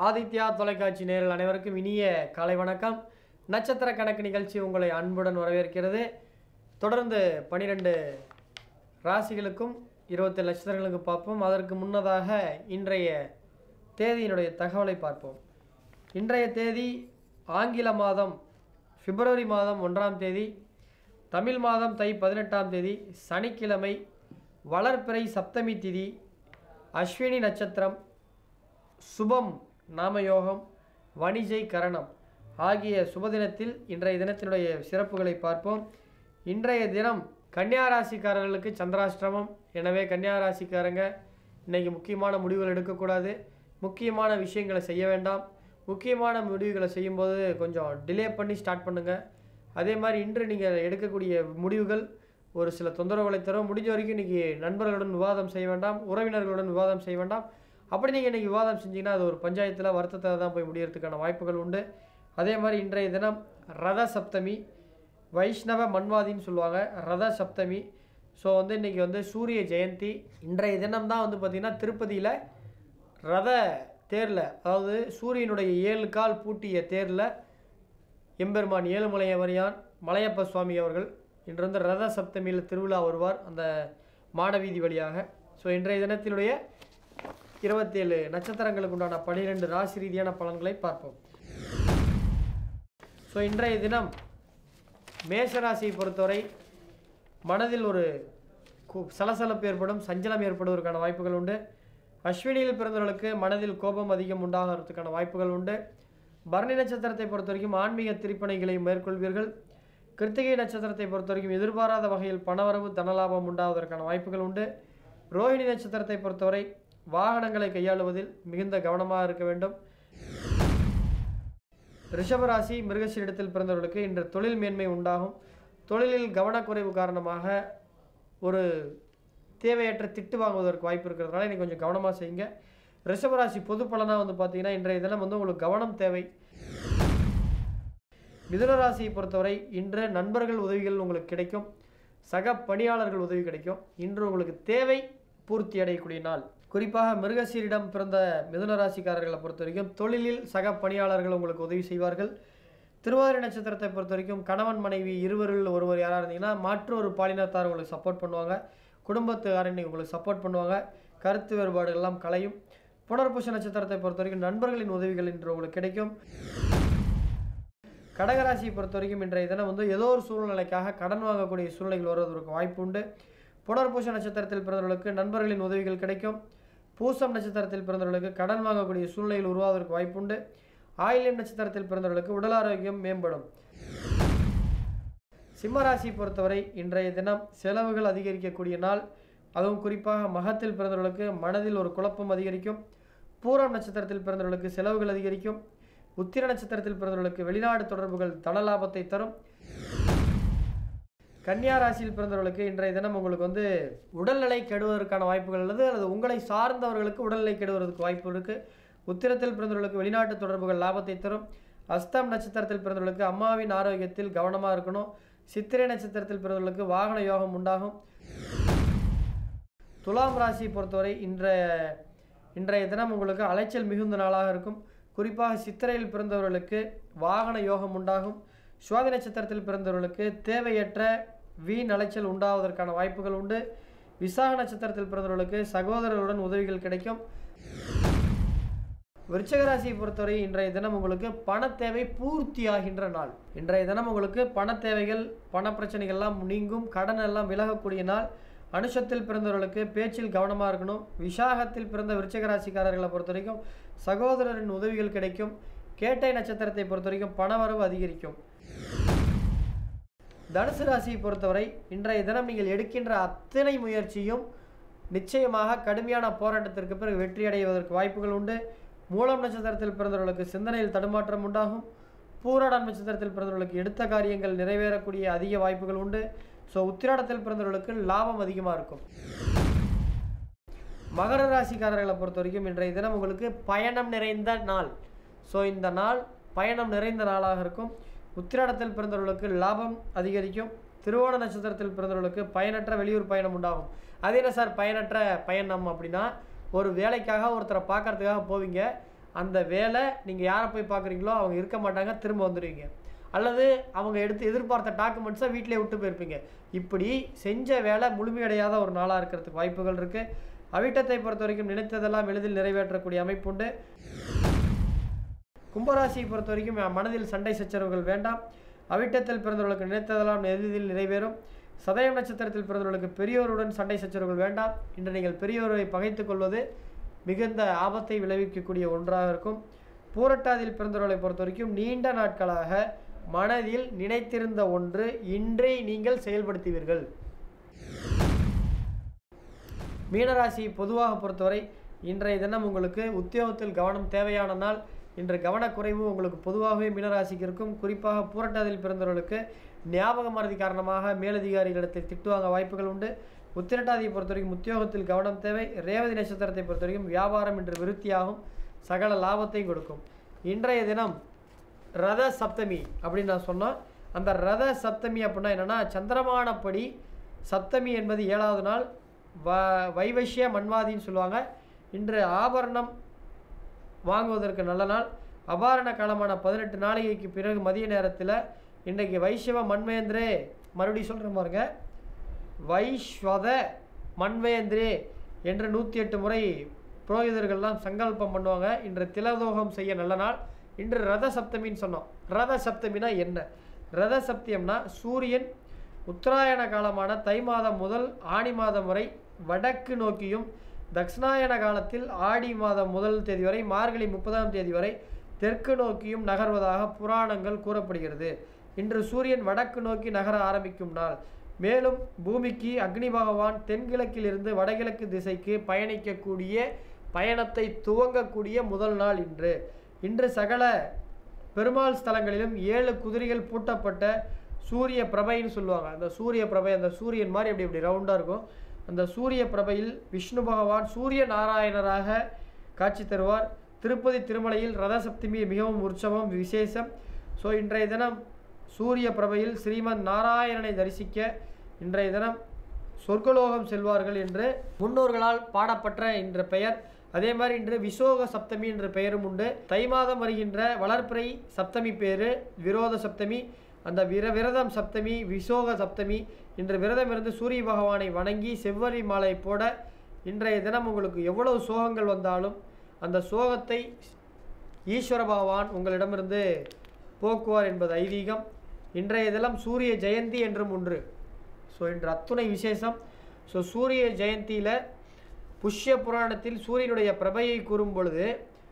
ஆதித்யா தொலைக்காட்சி நேயர்கள் அனைவருக்கும் இனிய காலை வணக்கம் நட்சத்திர கணக்கு நிகழ்ச்சி உங்களை அன்புடன் வரவேற்கிறது தொடர்ந்து பனிரெண்டு ராசிகளுக்கும் இருபத்தேழு நட்சத்திரங்களுக்கு பார்ப்போம் அதற்கு முன்னதாக இன்றைய தேதியினுடைய தகவலை பார்ப்போம் இன்றைய தேதி ஆங்கில மாதம் பிப்ரவரி மாதம் ஒன்றாம் தேதி தமிழ் மாதம் தை பதினெட்டாம் தேதி சனிக்கிழமை வளர்பிறை சப்தமி திதி அஸ்வினி நட்சத்திரம் சுபம் நாமயோகம் வணிஜை கரணம் ஆகிய சுபதினத்தில் இன்றைய தினத்தினுடைய சிறப்புகளை பார்ப்போம் இன்றைய தினம் கன்னியா ராசிக்காரர்களுக்கு சந்திராஷ்டிரமம் எனவே கன்னியா ராசிக்காரங்க இன்னைக்கு முக்கியமான முடிவுகள் எடுக்கக்கூடாது முக்கியமான விஷயங்களை செய்ய வேண்டாம் முக்கியமான முடிவுகளை செய்யும்போது கொஞ்சம் டிலே பண்ணி ஸ்டார்ட் பண்ணுங்கள் அதே மாதிரி இன்று நீங்கள் எடுக்கக்கூடிய முடிவுகள் ஒரு சில தொந்தரவுகளை தரும் முடிஞ்ச வரைக்கும் இன்றைக்கி நண்பர்களுடன் விவாதம் செய்ய வேண்டாம் உறவினர்களுடன் விவாதம் செய்ய வேண்டாம் அப்படி நீங்கள் இன்றைக்கி விவாதம் செஞ்சீங்கன்னா அது ஒரு பஞ்சாயத்தில் வருத்தத்தை தான் போய் முடியறதுக்கான வாய்ப்புகள் உண்டு அதே மாதிரி இன்றைய தினம் ரத சப்தமி வைஷ்ணவ மன்வாதின்னு சொல்லுவாங்க ரத சப்தமி ஸோ வந்து இன்றைக்கி வந்து சூரிய ஜெயந்தி இன்றைய தினம் தான் வந்து பார்த்திங்கன்னா திருப்பதியில் ரத தேரில் அதாவது சூரியனுடைய ஏழு கால் பூட்டிய தேரில் எம்பெருமான் ஏழுமலையவரியான் மலையப்ப சுவாமி அவர்கள் இன்று வந்து ரத சப்தமியில் திருவிழா வருவார் அந்த மாடவீதி வழியாக ஸோ இன்றைய தினத்தினுடைய இருபத்தேழு நட்சத்திரங்களுக்கு உண்டான பன்னிரெண்டு ராசி ரீதியான பலன்களை பார்ப்போம் ஸோ இன்றைய தினம் மேஷராசியை பொறுத்தவரை மனதில் ஒரு கு- சலசலப்பு ஏற்படும் சஞ்சலம் ஏற்படுவதற்கான வாய்ப்புகள் உண்டு அஸ்வினியில் பிறந்தவர்களுக்கு மனதில் கோபம் அதிகம் உண்டாகிறதுக்கான வாய்ப்புகள் உண்டு பரணி நட்சத்திரத்தை பொறுத்த வரைக்கும் ஆன்மீக திருப்பணிகளை மேற்கொள்வீர்கள் கிருத்திகை நட்சத்திரத்தை பொறுத்த வரைக்கும் எதிர்பாராத வகையில் பணவரவு தனலாபம் உண்டாவதற்கான வாய்ப்புகள் உண்டு ரோஹிணி நட்சத்திரத்தை பொறுத்தவரை வாகனங்களை கையாளுவதில் மிகுந்த கவனமாக இருக்க வேண்டும் ரிஷபராசி மிருகசீரிடத்தில் பிறந்தவர்களுக்கு இன்று தொழில் மேன்மை உண்டாகும் தொழிலில் கவனக்குறைவு காரணமாக ஒரு தேவையற்ற திட்டு வாங்குவதற்கு வாய்ப்பு இருக்கிறதுனால இன்னைக்கு கொஞ்சம் கவனமாக செய்யுங்க ரிஷபராசி பொது பலனாக வந்து பார்த்தீங்கன்னா இன்றைய தினம் வந்து உங்களுக்கு கவனம் தேவை மிதுன ராசியை பொறுத்தவரை இன்று நண்பர்கள் உதவிகள் உங்களுக்கு கிடைக்கும் சக பணியாளர்கள் உதவி கிடைக்கும் இன்று உங்களுக்கு தேவை பூர்த்தி அடையக்கூடிய நாள் குறிப்பாக மிருகசீரிடம் பிறந்த மிதுன ராசிக்காரர்களை பொறுத்த வரைக்கும் தொழிலில் சக பணியாளர்கள் உங்களுக்கு உதவி செய்வார்கள் திருவாதிரை நட்சத்திரத்தை பொறுத்த வரைக்கும் கணவன் மனைவி இருவரில் ஒருவர் யாராக இருந்தீங்கன்னா மற்றொரு பாலினத்தார் உங்களுக்கு சப்போர்ட் பண்ணுவாங்க குடும்பத்துக்காரன் இன்னைக்கு உங்களுக்கு சப்போர்ட் பண்ணுவாங்க கருத்து வேறுபாடுகள் எல்லாம் கலையும் புனர்பூச நட்சத்திரத்தை பொறுத்த வரைக்கும் நண்பர்களின் உதவிகள் இன்று உங்களுக்கு கிடைக்கும் கடகராசியை பொறுத்த வரைக்கும் இன்றைய தினம் வந்து ஏதோ ஒரு சூழ்நிலைக்காக கடன் வாங்கக்கூடிய சூழ்நிலைகள் வருவதற்கு வாய்ப்பு உண்டு புனர்பூச நட்சத்திரத்தில் பிறந்தவர்களுக்கு நண்பர்களின் உதவிகள் கிடைக்கும் பூசம் நட்சத்திரத்தில் பிறந்தவர்களுக்கு கடன் வாங்கக்கூடிய சூழ்நிலைகள் உருவாவதற்கு வாய்ப்புண்டு ஆயில்யம் நட்சத்திரத்தில் பிறந்தவர்களுக்கு உடல் ஆரோக்கியம் மேம்படும் சிம்மராசி பொறுத்தவரை இன்றைய தினம் செலவுகள் அதிகரிக்கக்கூடிய நாள் அதுவும் குறிப்பாக மகத்தில் பிறந்தவர்களுக்கு மனதில் ஒரு குழப்பம் அதிகரிக்கும் பூரம் நட்சத்திரத்தில் பிறந்தவர்களுக்கு செலவுகள் அதிகரிக்கும் உத்திர நட்சத்திரத்தில் பிறந்தவர்களுக்கு வெளிநாடு தொடர்புகள் தன லாபத்தை தரும் கன்னியா ராசியில் பிறந்தவர்களுக்கு இன்றைய தினம் உங்களுக்கு வந்து உடல்நிலை கெடுவதற்கான வாய்ப்புகள் உள்ளது அல்லது உங்களை சார்ந்தவர்களுக்கு உடல்நிலை கெடுவதற்கு வாய்ப்பு இருக்கு உத்திரத்தில் பிறந்தவர்களுக்கு வெளிநாட்டு தொடர்புகள் லாபத்தை தரும் அஸ்தம் நட்சத்திரத்தில் பிறந்தவர்களுக்கு அம்மாவின் ஆரோக்கியத்தில் கவனமாக இருக்கணும் சித்திரை நட்சத்திரத்தில் பிறந்தவர்களுக்கு வாகன யோகம் உண்டாகும் துலாம் ராசியை பொறுத்தவரை இன்றைய இன்றைய தினம் உங்களுக்கு அலைச்சல் மிகுந்த நாளாக இருக்கும் குறிப்பாக சித்திரையில் பிறந்தவர்களுக்கு வாகன யோகம் உண்டாகும் சுவாதி நட்சத்திரத்தில் பிறந்தவர்களுக்கு தேவையற்ற வீண் அலைச்சல் உண்டாவதற்கான வாய்ப்புகள் உண்டு விசாக நட்சத்திரத்தில் பிறந்தவர்களுக்கு சகோதரர்களுடன் உதவிகள் கிடைக்கும் விருச்சக ராசியை பொறுத்தவரை இன்றைய தினம் உங்களுக்கு பண தேவை பூர்த்தியாகின்ற நாள் இன்றைய தினம் உங்களுக்கு பண தேவைகள் பண பிரச்சனைகள்லாம் நீங்கும் கடன் எல்லாம் விலகக்கூடிய நாள் அனுஷத்தில் பிறந்தவர்களுக்கு பேச்சில் கவனமாக இருக்கணும் விசாகத்தில் பிறந்த விருச்சக ராசிக்காரர்களை பொறுத்த வரைக்கும் சகோதரரின் உதவிகள் கிடைக்கும் கேட்டை நட்சத்திரத்தை பொறுத்த வரைக்கும் பணவரவு அதிகரிக்கும் தனுசு ராசியை பொறுத்தவரை இன்றைய தினம் நீங்கள் எடுக்கின்ற அத்தனை முயற்சியும் நிச்சயமாக கடுமையான போராட்டத்திற்கு பிறகு வெற்றி அடைவதற்கு வாய்ப்புகள் உண்டு மூலம் நட்சத்திரத்தில் பிறந்தவர்களுக்கு சிந்தனையில் தடுமாற்றம் உண்டாகும் பூராடம் நட்சத்திரத்தில் பிறந்தவர்களுக்கு எடுத்த காரியங்கள் நிறைவேறக்கூடிய அதிக வாய்ப்புகள் உண்டு ஸோ உத்திராடத்தில் பிறந்தவர்களுக்கு லாபம் அதிகமாக இருக்கும் மகர ராசிக்காரர்களை பொறுத்த வரைக்கும் இன்றைய தினம் உங்களுக்கு பயணம் நிறைந்த நாள் ஸோ இந்த நாள் பயணம் நிறைந்த நாளாக இருக்கும் உத்திராடத்தில் பிறந்தவர்களுக்கு லாபம் அதிகரிக்கும் திருவோண நட்சத்திரத்தில் பிறந்தவர்களுக்கு பயனற்ற வெளியூர் பயணம் உண்டாகும் அது என்ன சார் பயனற்ற பயணம் அப்படின்னா ஒரு வேலைக்காக ஒருத்தரை பார்க்கறதுக்காக போவீங்க அந்த வேலை நீங்கள் யாரை போய் பார்க்குறீங்களோ அவங்க இருக்க மாட்டாங்க திரும்ப வந்துடுவீங்க அல்லது அவங்க எடுத்து எதிர்பார்த்த டாக்குமெண்ட்ஸை வீட்டிலே விட்டு போயிருப்பீங்க இப்படி செஞ்ச வேலை முழுமையடையாத ஒரு நாளாக இருக்கிறதுக்கு வாய்ப்புகள் இருக்குது அவிட்டத்தை பொறுத்த வரைக்கும் நினைத்ததெல்லாம் எளிதில் நிறைவேற்றக்கூடிய அமைப்புண்டு கும்பராசியை பொறுத்த வரைக்கும் மனதில் சண்டை சச்சரவுகள் வேண்டாம் அவிட்டத்தில் பிறந்தவர்களுக்கு நினைத்ததெல்லாம் எளிதில் நிறைவேறும் சதயம் நட்சத்திரத்தில் பிறந்தவர்களுக்கு பெரியோருடன் சண்டை சச்சரவுகள் வேண்டாம் இன்று நீங்கள் பெரியோரை பகைத்துக் கொள்வது மிகுந்த ஆபத்தை விளைவிக்கக்கூடிய ஒன்றாக இருக்கும் பூரட்டாதியில் பிறந்தவர்களை பொறுத்த வரைக்கும் நீண்ட நாட்களாக மனதில் நினைத்திருந்த ஒன்று இன்றே நீங்கள் செயல்படுத்துவீர்கள் மீனராசி பொதுவாக பொறுத்தவரை இன்றைய தினம் உங்களுக்கு உத்தியோகத்தில் கவனம் தேவையான நாள் இன்று கவனக்குறைவு உங்களுக்கு பொதுவாகவே மீனராசிக்கு இருக்கும் குறிப்பாக பூரட்டாதியில் பிறந்தவர்களுக்கு ஞாபக மறதி காரணமாக மேலதிகாரிகளிடத்தில் திட்டுவாங்க வாய்ப்புகள் உண்டு உத்திரட்டாதியை பொறுத்த வரைக்கும் உத்தியோகத்தில் கவனம் தேவை ரேவதி நட்சத்திரத்தை பொறுத்த வரைக்கும் வியாபாரம் இன்று விருத்தியாகும் சகல லாபத்தையும் கொடுக்கும் இன்றைய தினம் ரத சப்தமி அப்படின்னு நான் சொன்னோம் அந்த ரத சப்தமி அப்படின்னா என்னென்னா சந்திரமானப்படி சப்தமி என்பது ஏழாவது நாள் வ வைவஷ்ய மன்வாதின்னு சொல்லுவாங்க இன்று ஆபரணம் வாங்குவதற்கு நல்ல நாள் அபாரண காலமான பதினெட்டு நாளிகைக்கு பிறகு மதிய நேரத்தில் இன்றைக்கு வைஷ்யவ மன்மேந்திரே மறுபடியும் சொல்கிற பாருங்க வைஸ்வத மன்வேந்திரே என்று நூற்றி எட்டு முறை புரோகிதர்கள்லாம் சங்கல்பம் பண்ணுவாங்க இன்று திலதோகம் செய்ய நல்ல நாள் இன்று ரத சப்தமின்னு சொன்னோம் ரத சப்தமினா என்ன ரத சப்தியம்னா சூரியன் உத்தராயண காலமான தை மாதம் முதல் ஆணி மாதம் வரை வடக்கு நோக்கியும் தக்ஷணாயன காலத்தில் ஆடி மாதம் முதல் தேதி வரை மார்கழி முப்பதாம் தேதி வரை தெற்கு நோக்கியும் நகர்வதாக புராணங்கள் கூறப்படுகிறது இன்று சூரியன் வடக்கு நோக்கி நகர ஆரம்பிக்கும் நாள் மேலும் பூமிக்கு அக்னி பகவான் தென்கிழக்கிலிருந்து வடகிழக்கு திசைக்கு பயணிக்கக்கூடிய பயணத்தை துவங்கக்கூடிய முதல் நாள் இன்று இன்று சகல பெருமாள் ஸ்தலங்களிலும் ஏழு குதிரைகள் பூட்டப்பட்ட சூரிய பிரபைன்னு சொல்லுவாங்க அந்த சூரிய பிரபை அந்த சூரியன் மாதிரி அப்படி இப்படி ரவுண்டாக இருக்கும் அந்த சூரிய பிரபையில் விஷ்ணு பகவான் சூரிய நாராயணராக காட்சி தருவார் திருப்பதி திருமலையில் ரத சப்தமி மிகவும் உற்சவம் விசேஷம் ஸோ இன்றைய தினம் சூரிய பிரபையில் ஸ்ரீமன் நாராயணனை தரிசிக்க இன்றைய தினம் சொர்க்கலோகம் செல்வார்கள் என்று முன்னோர்களால் பாடப்பட்ட என்ற பெயர் அதே மாதிரி இன்று விசோக சப்தமி என்ற பெயரும் உண்டு தை மாதம் வருகின்ற வளர்ப்பிறை சப்தமி பேரு விரோத சப்தமி அந்த விர விரதம் சப்தமி விசோக சப்தமி இன்று விரதம் இருந்து சூரிய பகவானை வணங்கி செவ்வரி மாலை போட இன்றைய தினம் உங்களுக்கு எவ்வளவு சோகங்கள் வந்தாலும் அந்த சோகத்தை ஈஸ்வர பகவான் உங்களிடமிருந்து போக்குவார் என்பது ஐதீகம் இன்றைய தினம் சூரிய ஜெயந்தி என்றும் ஒன்று ஸோ இன்று அத்துணை விசேஷம் ஸோ சூரிய ஜெயந்தியில் புஷ்ய புராணத்தில் சூரியனுடைய பிரபையை கூறும் பொழுது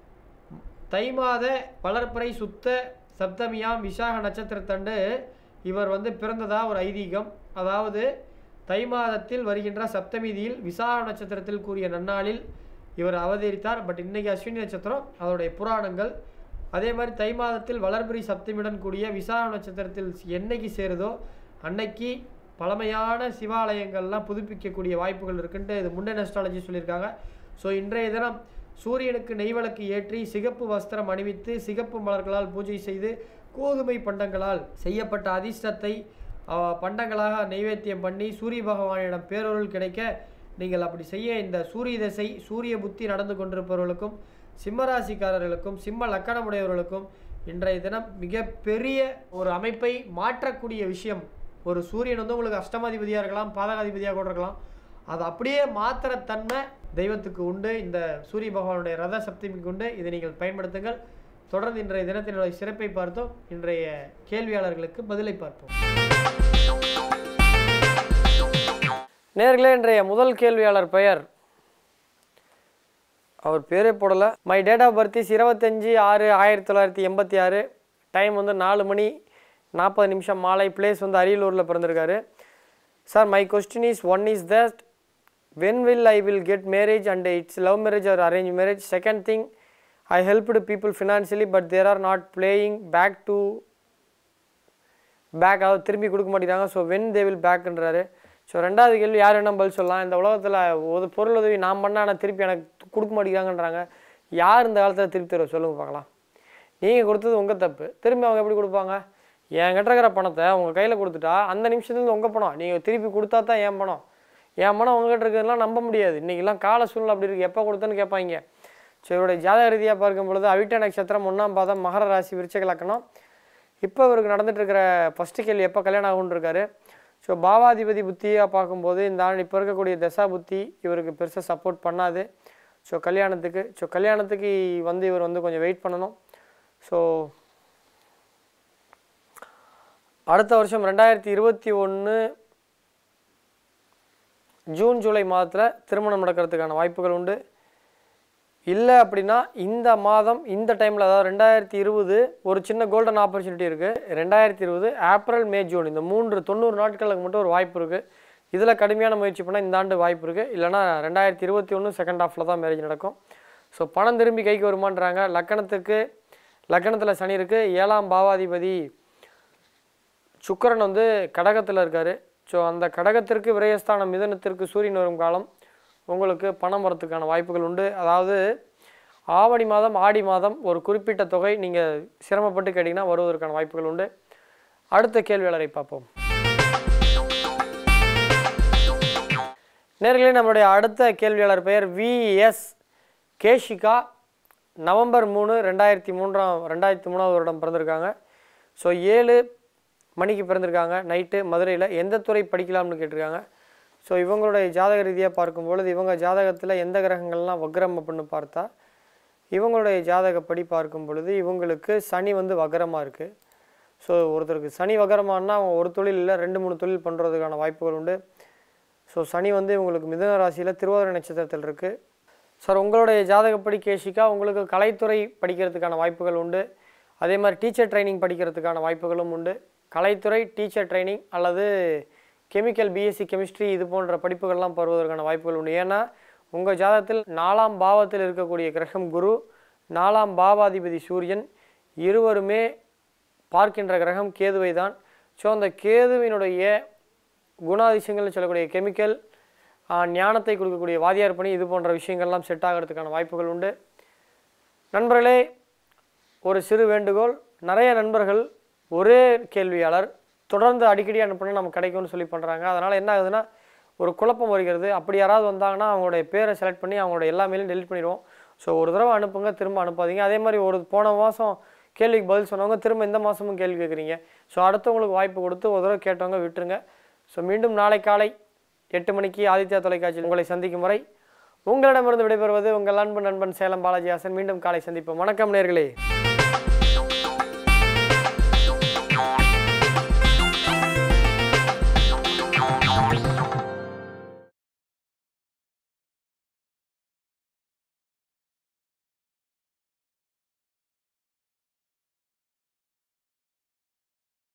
தை மாத வளர்ப்பறை சுத்த சப்தமியாம் விசாக நட்சத்திரத்தண்டு இவர் வந்து பிறந்ததா ஒரு ஐதீகம் அதாவது தை மாதத்தில் வருகின்ற சப்தமிதியில் விசாக நட்சத்திரத்தில் கூறிய நன்னாளில் இவர் அவதரித்தார் பட் இன்னைக்கு அஸ்வினி நட்சத்திரம் அதோடைய புராணங்கள் அதே மாதிரி தை மாதத்தில் வளர்பிரி சப்தமியுடன் கூடிய விசாக நட்சத்திரத்தில் என்னைக்கு சேருதோ அன்னைக்கு பழமையான சிவாலயங்கள்லாம் புதுப்பிக்கக்கூடிய வாய்ப்புகள் இருக்குன்ட்டு இது முன்னே அஸ்ட்ராலஜி சொல்லியிருக்காங்க ஸோ இன்றைய தினம் சூரியனுக்கு நெய்விளக்கு ஏற்றி சிகப்பு வஸ்திரம் அணிவித்து சிகப்பு மலர்களால் பூஜை செய்து கோதுமை பண்டங்களால் செய்யப்பட்ட அதிர்ஷ்டத்தை அஹ், பண்டங்களாக நைவேத்தியம் பண்ணி சூரிய பகவானிடம் பேரொருள் கிடைக்க நீங்கள் அப்படி செய்ய இந்த சூரிய திசை சூரிய புத்தி நடந்து கொண்டிருப்பவர்களுக்கும் சிம்மராசிக்காரர்களுக்கும் சிம்ம லக்கணமுடையவர்களுக்கும் இன்றைய தினம் மிகப்பெரிய ஒரு அமைப்பை மாற்றக்கூடிய விஷயம் ஒரு சூரியன் வந்து உங்களுக்கு அஷ்டமாதிபதியாக இருக்கலாம் பாதகாதிபதியாக கூட இருக்கலாம் அது அப்படியே மாத்திர தன்மை தெய்வத்துக்கு உண்டு இந்த சூரிய பகவானுடைய ரத சப்தமிக்கு உண்டு இதை நீங்கள் பயன்படுத்துங்கள் தொடர்ந்து இன்றைய தினத்தினுடைய சிறப்பை பார்த்தோம் இன்றைய கேள்வியாளர்களுக்கு பதிலை பார்ப்போம் நேர்களே இன்றைய முதல் கேள்வியாளர் பெயர் அவர் பேரே போடலை my date of birth is இருபத்தஞ்சி ஆறு ஆயிரத்தி தொள்ளாயிரத்தி எண்பத்தி ஆறு டைம் வந்து நாலு மணி நாற்பது நிமிஷம் மாலை பிளேஸ் வந்து அரியலூரில் பிறந்திருக்காரு sir my question is one is that when will I will get marriage and it's love marriage or arrange marriage second thing I helped people financially but there are not playing back to back அதாவது திரும்பி கொடுக்க மாட்டேங்கிறாங்க so when they will பேக்குன்றாரு ஸோ ரெண்டாவது கேள்வி யார் என்ன பதில் சொல்லலாம் இந்த உலகத்தில் ஒரு பொருள் உதவி நான் பண்ண ஆனால் திருப்பி எனக்கு கொடுக்க மாட்டேங்கிறாங்கன்றாங்க யார் இந்த காலத்தில் திருப்பி தருவ சொல்லுங்க பார்க்கலாம் நீங்கள் கொடுத்தது உங்கள் தப்பு திரும்பி அவங்க எப்படி கொடுப்பாங்க என்கிட்ட இருக்கிற பணத்தை உங்கள் கையில் கொடுத்துட்டா அந்த நிமிஷத்துலேருந்து உங்கள் பணம் நீங்கள் திருப்பி கொடுத்தா தான் என் பணம் என் பணம் உங்ககிட்ட இருக்கிறதுலாம் நம்ப முடியாது இன்றைக்கெல்லாம் கால சூழ்நிலை அப்படி இருக்குது எப்போ கொடுத்தேன்னு கேட்பாங்க ஸோ இவருடைய ஜாதக ரீதியாக பார்க்கும் பொழுது அவிட்ட நட்சத்திரம் ஒன்றாம் பாதம் மகர ராசி விருச்சக லக்கணம் இப்போ இவருக்கு நடந்துட்டு இருக்கிற ஃபஸ்ட்டு கேள்வி எப்போ கல்யாணம் ஆகும்னு இருக்காரு ஸோ பாவாதிபதி புத்தியாக பார்க்கும்போது இந்த ஆண்டு இப்போ இருக்கக்கூடிய தசா புத்தி இவருக்கு பெருசாக சப்போர்ட் பண்ணாது ஸோ கல்யாணத்துக்கு ஸோ கல்யாணத்துக்கு வந்து இவர் வந்து கொஞ்சம் வெயிட் பண்ணணும் ஸோ அடுத்த வருஷம் ரெண்டாயிரத்தி இருபத்தி ஒன்று ஜூன் ஜூலை மாதத்தில் திருமணம் நடக்கிறதுக்கான வாய்ப்புகள் உண்டு இல்லை அப்படின்னா இந்த மாதம் இந்த டைமில் அதாவது ரெண்டாயிரத்தி இருபது ஒரு சின்ன கோல்டன் ஆப்பர்ச்சுனிட்டி இருக்குது ரெண்டாயிரத்தி இருபது ஏப்ரல் மே ஜூன் இந்த மூன்று தொண்ணூறு நாட்களுக்கு மட்டும் ஒரு வாய்ப்பு இருக்குது இதில் கடுமையான முயற்சி பண்ணால் இந்த ஆண்டு வாய்ப்பு இருக்குது இல்லைனா ரெண்டாயிரத்தி இருபத்தி ஒன்று செகண்ட் ஹாஃபில் தான் மேரேஜ் நடக்கும் ஸோ பணம் திரும்பி கைக்கு வருமான்றாங்க லக்கணத்துக்கு லக்கணத்தில் சனி இருக்குது ஏழாம் பாவாதிபதி சுக்கிரன் வந்து கடகத்தில் இருக்கார் ஸோ அந்த கடகத்திற்கு விரயஸ்தானம் மிதனத்திற்கு சூரியன் வரும் காலம் உங்களுக்கு பணம் வரத்துக்கான வாய்ப்புகள் உண்டு அதாவது ஆவணி மாதம் ஆடி மாதம் ஒரு குறிப்பிட்ட தொகை நீங்கள் சிரமப்பட்டு கேட்டிங்கன்னா வருவதற்கான வாய்ப்புகள் உண்டு அடுத்த கேள்வியாளரை பார்ப்போம் நேர்களே நம்மளுடைய அடுத்த கேள்வியாளர் பெயர் விஎஸ் கேஷிகா நவம்பர் மூணு ரெண்டாயிரத்தி மூன்றாம் ரெண்டாயிரத்தி மூணாவது வருடம் பிறந்திருக்காங்க ஸோ ஏழு மணிக்கு பிறந்திருக்காங்க நைட்டு மதுரையில் எந்த துறை படிக்கலாம்னு கேட்டிருக்காங்க ஸோ இவங்களுடைய ஜாதக ரீதியாக பார்க்கும்பொழுது இவங்க ஜாதகத்தில் எந்த கிரகங்கள்லாம் வக்ரம் அப்படின்னு பார்த்தா இவங்களுடைய ஜாதகப்படி பார்க்கும் பொழுது இவங்களுக்கு சனி வந்து வக்ரமாக இருக்குது ஸோ ஒருத்தருக்கு சனி வக்ரமானா அவங்க ஒரு தொழில் இல்லை ரெண்டு மூணு தொழில் பண்ணுறதுக்கான வாய்ப்புகள் உண்டு ஸோ சனி வந்து உங்களுக்கு மிதுன ராசியில் திருவாதிரை நட்சத்திரத்தில் இருக்குது சார் உங்களுடைய ஜாதகப்படி கேஷிக்கா உங்களுக்கு கலைத்துறை படிக்கிறதுக்கான வாய்ப்புகள் உண்டு அதே மாதிரி டீச்சர் ட்ரைனிங் படிக்கிறதுக்கான வாய்ப்புகளும் உண்டு கலைத்துறை டீச்சர் ட்ரைனிங் அல்லது கெமிக்கல் பிஎஸ்சி கெமிஸ்ட்ரி இது போன்ற படிப்புகள்லாம் பருவதற்கான வாய்ப்புகள் உண்டு ஏன்னா உங்கள் ஜாதகத்தில் நாலாம் பாவத்தில் இருக்கக்கூடிய கிரகம் குரு நாலாம் பாவாதிபதி சூரியன் இருவருமே பார்க்கின்ற கிரகம் கேதுவை தான் ஸோ அந்த கேதுவினுடைய குணாதிசயங்கள்னு சொல்லக்கூடிய கெமிக்கல் ஞானத்தை கொடுக்கக்கூடிய வாதியார் பணி இது போன்ற விஷயங்கள்லாம் செட் ஆகிறதுக்கான வாய்ப்புகள் உண்டு நண்பர்களே ஒரு சிறு வேண்டுகோள் நிறைய நண்பர்கள் ஒரே கேள்வியாளர் தொடர்ந்து அடிக்கடி அனுப்புனா நமக்கு கிடைக்கும்னு சொல்லி பண்ணுறாங்க அதனால் என்ன ஆகுதுன்னா ஒரு குழப்பம் வருகிறது அப்படி யாராவது வந்தாங்கன்னா அவங்களுடைய பேரை செலக்ட் பண்ணி அவங்களோட எல்லா மெயிலும் டெலிட் பண்ணிடுவோம் ஸோ ஒரு தடவை அனுப்புங்க திரும்ப அனுப்பாதீங்க அதே மாதிரி ஒரு போன மாதம் கேள்விக்கு பதில் சொன்னவங்க திரும்ப இந்த மாதமும் கேள்வி கேட்குறீங்க ஸோ அடுத்தவங்களுக்கு வாய்ப்பு கொடுத்து ஒரு தடவை கேட்டவங்க விட்டுருங்க ஸோ மீண்டும் நாளை காலை எட்டு மணிக்கு ஆதித்யா தொலைக்காட்சியில் உங்களை சந்திக்கும் வரை உங்களிடமிருந்து விடைபெறுவது உங்கள் அன்பு நண்பன் சேலம் பாலாஜி ஹாசன் மீண்டும் காலை சந்திப்போம் வணக்கம் நேர்களே